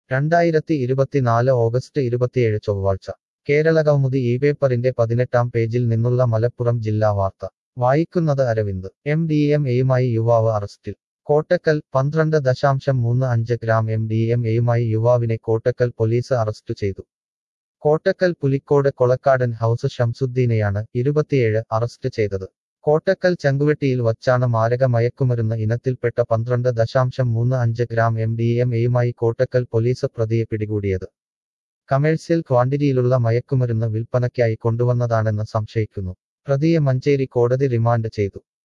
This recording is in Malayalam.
രണ്ടായിരത്തി ഇരുപത്തിനാല് ഓഗസ്റ്റ് ഇരുപത്തിയേഴ് ചൊവ്വാഴ്ച കേരളകൗമുദി ഈ പേപ്പറിന്റെ പതിനെട്ടാം പേജിൽ നിന്നുള്ള മലപ്പുറം ജില്ലാ വാർത്ത വായിക്കുന്നത് അരവിന്ദ് എം ഡി എം എയുമായി യുവാവ് അറസ്റ്റിൽ കോട്ടക്കൽ പന്ത്രണ്ട് ദശാംശം മൂന്ന് അഞ്ച് ഗ്രാം എം ഡി എം എയുമായി യുവാവിനെ കോട്ടക്കൽ പോലീസ് അറസ്റ്റ് ചെയ്തു കോട്ടക്കൽ പുലിക്കോട് കൊളക്കാടൻ ഹൌസ് ഷംസുദ്ദീനെയാണ് ഇരുപത്തിയേഴ് അറസ്റ്റ് ചെയ്തത് കോട്ടക്കൽ ചങ്കുവെട്ടിയിൽ വച്ചാണ് മാരക മയക്കുമരുന്ന് ഇനത്തിൽപ്പെട്ട പന്ത്രണ്ട് ദശാംശം മൂന്ന് അഞ്ച് ഗ്രാം എം ഡി എം എയുമായി കോട്ടക്കൽ പോലീസ് പ്രതിയെ പിടികൂടിയത് കമേഴ്സ്യൽ ക്വാണ്ടിറ്റിയിലുള്ള മയക്കുമരുന്ന് വിൽപ്പനയ്ക്കായി കൊണ്ടുവന്നതാണെന്ന് സംശയിക്കുന്നു പ്രതിയെ മഞ്ചേരി കോടതി റിമാൻഡ് ചെയ്തു